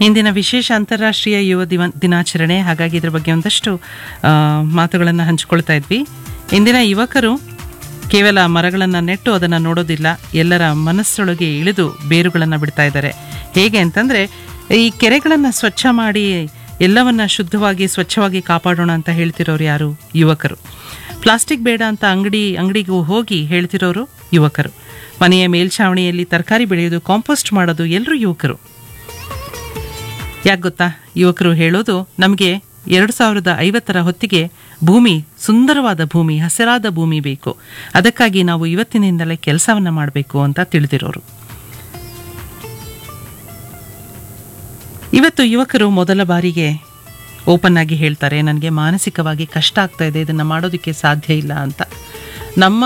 ಇಂದಿನ ವಿಶೇಷ ಅಂತಾರಾಷ್ಟ್ರೀಯ ಯುವ ದಿವ ದಿನಾಚರಣೆ ಹಾಗಾಗಿ ಇದ್ರ ಬಗ್ಗೆ ಒಂದಷ್ಟು ಮಾತುಗಳನ್ನು ಹಂಚಿಕೊಳ್ತಾ ಇದ್ವಿ ಇಂದಿನ ಯುವಕರು ಕೇವಲ ಮರಗಳನ್ನು ನೆಟ್ಟು ಅದನ್ನು ನೋಡೋದಿಲ್ಲ ಎಲ್ಲರ ಮನಸ್ಸೊಳಗೆ ಇಳಿದು ಬೇರುಗಳನ್ನು ಬಿಡ್ತಾ ಇದ್ದಾರೆ ಹೇಗೆ ಅಂತಂದರೆ ಈ ಕೆರೆಗಳನ್ನು ಸ್ವಚ್ಛ ಮಾಡಿ ಎಲ್ಲವನ್ನ ಶುದ್ಧವಾಗಿ ಸ್ವಚ್ಛವಾಗಿ ಕಾಪಾಡೋಣ ಅಂತ ಹೇಳ್ತಿರೋರು ಯಾರು ಯುವಕರು ಪ್ಲಾಸ್ಟಿಕ್ ಬೇಡ ಅಂತ ಅಂಗಡಿ ಅಂಗಡಿಗೂ ಹೋಗಿ ಹೇಳ್ತಿರೋರು ಯುವಕರು ಮನೆಯ ಮೇಲ್ಛಾವಣಿಯಲ್ಲಿ ತರಕಾರಿ ಬೆಳೆಯೋದು ಕಾಂಪೋಸ್ಟ್ ಮಾಡೋದು ಎಲ್ಲರೂ ಯುವಕರು ಯಾಕೆ ಗೊತ್ತಾ ಯುವಕರು ಹೇಳೋದು ನಮಗೆ ಎರಡು ಸಾವಿರದ ಐವತ್ತರ ಹೊತ್ತಿಗೆ ಭೂಮಿ ಸುಂದರವಾದ ಭೂಮಿ ಹಸಿರಾದ ಭೂಮಿ ಬೇಕು ಅದಕ್ಕಾಗಿ ನಾವು ಇವತ್ತಿನಿಂದಲೇ ಕೆಲಸವನ್ನ ಮಾಡಬೇಕು ಅಂತ ತಿಳಿದಿರೋರು ಇವತ್ತು ಯುವಕರು ಮೊದಲ ಬಾರಿಗೆ ಓಪನ್ ಆಗಿ ಹೇಳ್ತಾರೆ ನನಗೆ ಮಾನಸಿಕವಾಗಿ ಕಷ್ಟ ಆಗ್ತಾ ಇದೆ ಇದನ್ನು ಮಾಡೋದಕ್ಕೆ ಸಾಧ್ಯ ಇಲ್ಲ ಅಂತ ನಮ್ಮ